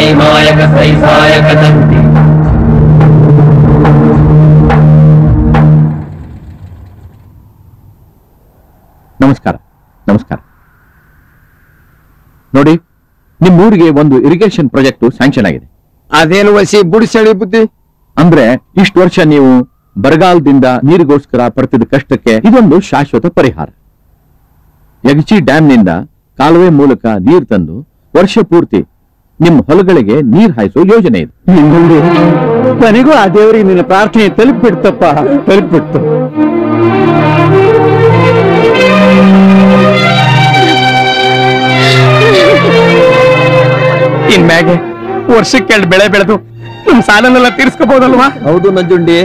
ಮಾಯಕ ಸೈ ಸಾಯಕ ತಂತಿ ನಮಸ್ಕಾರ ನಮಸ್ಕಾರ ನೋಡಿ ನಿಮ್ಮೂರಿಗೆ ಒಂದು ಇರಿಗೇಷನ್ ಪ್ರಾಜೆಕ್ಟ್ ಸ್ಯಾಂಕ್ಷನ್ ಆಗಿದೆ ಅದೇನು ವಸಿ ಬುಡಿಸಳಿ ಬುದ್ಧಿ ಅಂದ್ರೆ ಇಷ್ಟು ವರ್ಷ ನೀವು ಬರಗಾಲದಿಂದ ನೀರಿಗೋಸ್ಕರ ಪಡ್ತಿದ್ದ ಕಷ್ಟಕ್ಕೆ ಇದೊಂದು ಶಾಶ್ವತ ಪರಿಹಾರ ಯಗಚಿ ಡ್ಯಾಂನಿಂದ ಕಾಲುವೆ ಮೂಲಕ ನೀರು ತಂದು ವರ್ಷ ಪೂರ್ತಿ ನಿಮ್ಮ ಹೊಲಗಳಿಗೆ ನೀರ್ ಹಾಯಿಸೋ ಯೋಜನೆ ಇದೆ ನಿಂಗೊಂದು ಕೊನೆಗೂ ಆ ದೇವರಿಗೆ ನಿನ್ನ ಪ್ರಾರ್ಥನೆ ತಲುಪಿಬಿಡ್ತಪ್ಪ ತಲುಪಿಬಿಡ್ತು ಇನ್ಮ್ಯಾಗೆ ವರ್ಷಕ್ಕೆ ಎರಡು ಬೆಳೆ ಬೆಳೆದು ನಮ್ ಸಾಲನೆಲ್ಲ ತೀರ್ಸ್ಕೋಬಹುದಲ್ವಾ ಹೌದು ನಂಜುಂಡಿ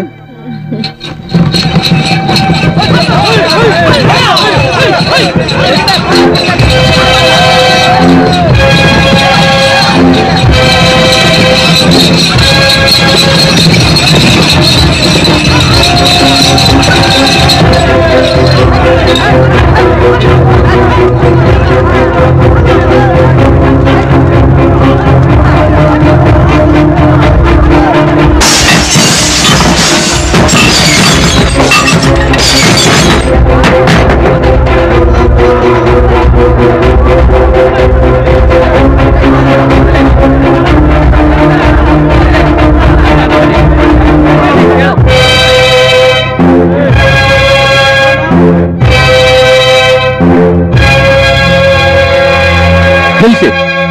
ನಿಲ್ಸಿ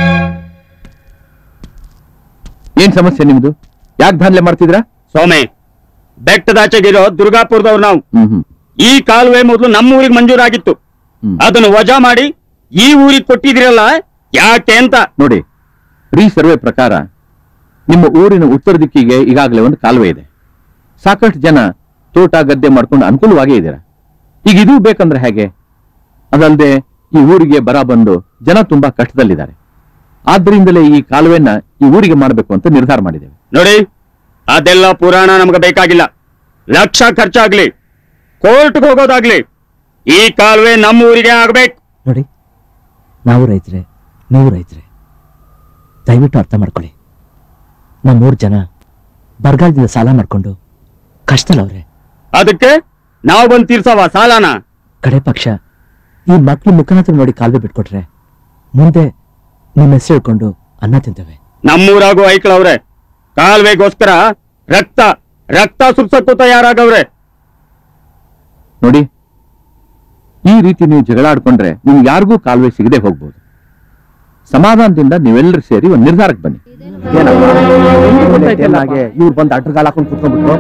ಏನ್ ಸಮಸ್ಯೆ ನಿಮ್ದು ಯಾಕೆ ದಾನ್ಲೆ ಮಾಡ್ತಿದ್ರಾ ಸ್ವಾಮಿ ಬೆಟ್ಟದಾಚೆಗಿರೋ ದುರ್ಗಾಪುರದವ್ರು ನಾವು ಹ್ಮ್ ಹ್ಮ್ ಈ ಕಾಲುವೆ ಮೊದಲು ನಮ್ಮ ಊರಿಗೆ ಮಂಜೂರಾಗಿತ್ತು ಹ್ಮ್. ಅದನ್ನು ವಜಾ ಮಾಡಿ ಈ ಊರಿಗೆ ಕೊಟ್ಟಿದಿರಲ್ಲ ಯಾಕೆ ಅಂತ ನೋಡಿ ರೀ ಸರ್ವೆ ಪ್ರಕಾರ ನಿಮ್ಮ ಊರಿನ ಉತ್ತರ ದಿಕ್ಕಿಗೆ ಈಗಾಗಲೇ ಒಂದು ಕಾಲುವೆ ಇದೆ ಸಾಕಷ್ಟು ಜನ ತೋಟ ಗದ್ದೆ ಮಾಡ್ಕೊಂಡು ಅನುಕೂಲವಾಗೇ ಇದ್ದೀರಾ ಈಗ ಇದು ಬೇಕಂದ್ರೆ ಹೇಗೆ ಅದಲ್ಲದೆ ಈ ಊರಿಗೆ ಬರ ಬಂದು ಜನ ತುಂಬಾ ಕಷ್ಟದಲ್ಲಿದ್ದಾರೆ ಆದ್ರಿಂದಲೇ ಈ ಕಾಲುವೆನ ಈ ಊರಿಗೆ ಮಾಡಬೇಕು ಅಂತ ನಿರ್ಧಾರ ಮಾಡಿದ್ದೇವೆ ನೋಡಿ ಅದೆಲ್ಲ ಪುರಾಣ ನಮ್ಗೆ ಬೇಕಾಗಿಲ್ಲ ಲಕ್ಷ ಖರ್ಚಾಗ್ಲಿ ಕೋರ್ಟ್ಗೆ ಹೋಗೋದಾಗ್ಲಿ ಈ ಕಾಲುವೆ ನಮ್ಮ ಊರಿಗೆ ಆಗ್ಬೇಕು ನೋಡಿ ನಾವು ರೈತರೇ ನೀವು ರೈತರೇ ದಯವಿಟ್ಟು ಅರ್ಥ ಮಾಡ್ಕೊಳ್ಳಿ ನಮ್ಮೂರು ಜನ ಬರಗಾಲದಿಂದ ಸಾಲ ಮಾಡ್ಕೊಂಡು ಕಷ್ಟದಲ್ಲವ್ರೆ ಅದಕ್ಕೆ ನಾವು ಬಂದು ತೀರ್ಸವ ಸಾಲನ ಕಡೆ ಪಕ್ಷ ಈ ಮಕ್ಳು ಮುಖನಾತ್ರ ನೋಡಿ ಕಾಲುವೆ ಬಿಟ್ಕೊಟ್ರೆ ಮುಂದೆ ನಿಮ್ಮ ಹೆಸರು ಹೇಳ್ಕೊಂಡು ಅನ್ನ ತಿಂತೇವೆ ನಮ್ಮೂರಾಗೂ ಐಕ್ಳವ್ರೆ ಕಾಲುವೆಗೋಸ್ಕರ ರಕ್ತ ರಕ್ತ ಸುರ್ಸಕ್ಕೂ ತಯಾರಾಗವ್ರೆ ನೋಡಿ ಈ ರೀತಿ ನೀವು ಜಗಳ ಆಡ್ಕೊಂಡ್ರೆ ನಿಮ್ಗೆ ಯಾರಿಗೂ ಕಾಲುವೆ ಸಿಗದೆ ಹೋಗ್ಬೋದು ಸಮಾಧಾನದಿಂದ ನೀವೆಲ್ಲರೂ ಸೇರಿ ಒಂದು ನಿರ್ಧಾರಕ್ಕೆ ಬನ್ನಿ ಇವ್ರು ಬಂದು ಅಡ್ರಗಾಲ ಹಾಕೊಂಡು ಕುತ್ಕೊಂಡ್ಬಿಟ್ರು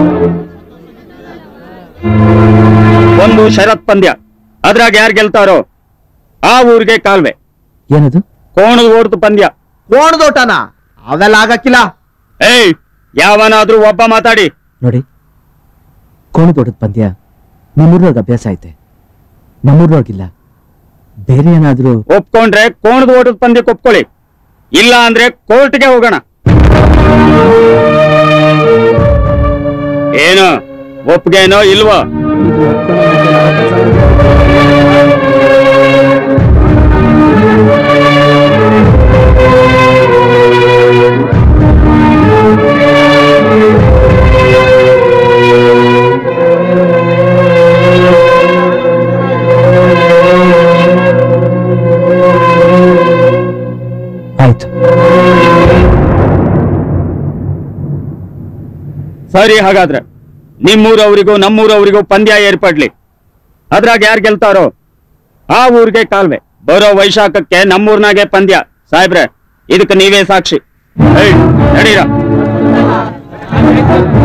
ಒಂದು ಶರತ್ ಪಂದ್ಯ ಅದ್ರಾಗ ಯಾರು ಗೆಲ್ತಾರೋ ಆ ಊರಿಗೆ ಕಾಲುವೆ ಏನದು ಕೋಣದ ಓಡ್ತು ಪಂದ್ಯ ಕೋಣದೋಟನ ಅವೆಲ್ಲ ಆಗಕ್ಕಿಲ್ಲ ಏಯ್ ಯಾವನಾದ್ರೂ ಒಬ್ಬ ಮಾತಾಡಿ ನೋಡಿ ಕೋಣಿ ತೋಟದ ಪಂದ್ಯ ನಿಮ್ಮೂರ್ನೊಳಗೆ ಅಭ್ಯಾಸ ಐತೆ ನಮ್ಮೂರ್ನೊಳಗಿಲ್ಲ ಬೇರೆ ಏನಾದ್ರೂ ಒಪ್ಕೊಂಡ್ರೆ ಕೋಣದ ಓಟದ ಪಂದ್ಯಕ್ಕೆ ಒಪ್ಕೊಳ್ಳಿ ಇಲ್ಲ ಅಂದ್ರೆ ಕೋರ್ಟ್ಗೆ ಹೋಗೋಣ ಏನು ಒಪ್ಗೆನೋ ಇಲ್ವೋ ಆಯ್ತು ಸರಿ ಹಾಗಾದ್ರೆ ನಿಮ್ಮೂರವರಿಗೂ ನಮ್ಮೂರವರಿಗೂ ಪಂದ್ಯ ಏರ್ಪಡ್ಲಿ ಅದ್ರಾಗ ಯಾರು ಗೆಲ್ತಾರೋ ಆ ಊರಿಗೆ ಕಾಲ್ವೆ ಬರೋ ವೈಶಾಖಕ್ಕೆ ನಮ್ಮೂರ್ನಾಗೆ ಪಂದ್ಯ ಸಾಹೇಬ್ರೆ ಇದಕ್ಕೆ ನೀವೇ ಸಾಕ್ಷಿ ಏಯ್, ನಡೀರ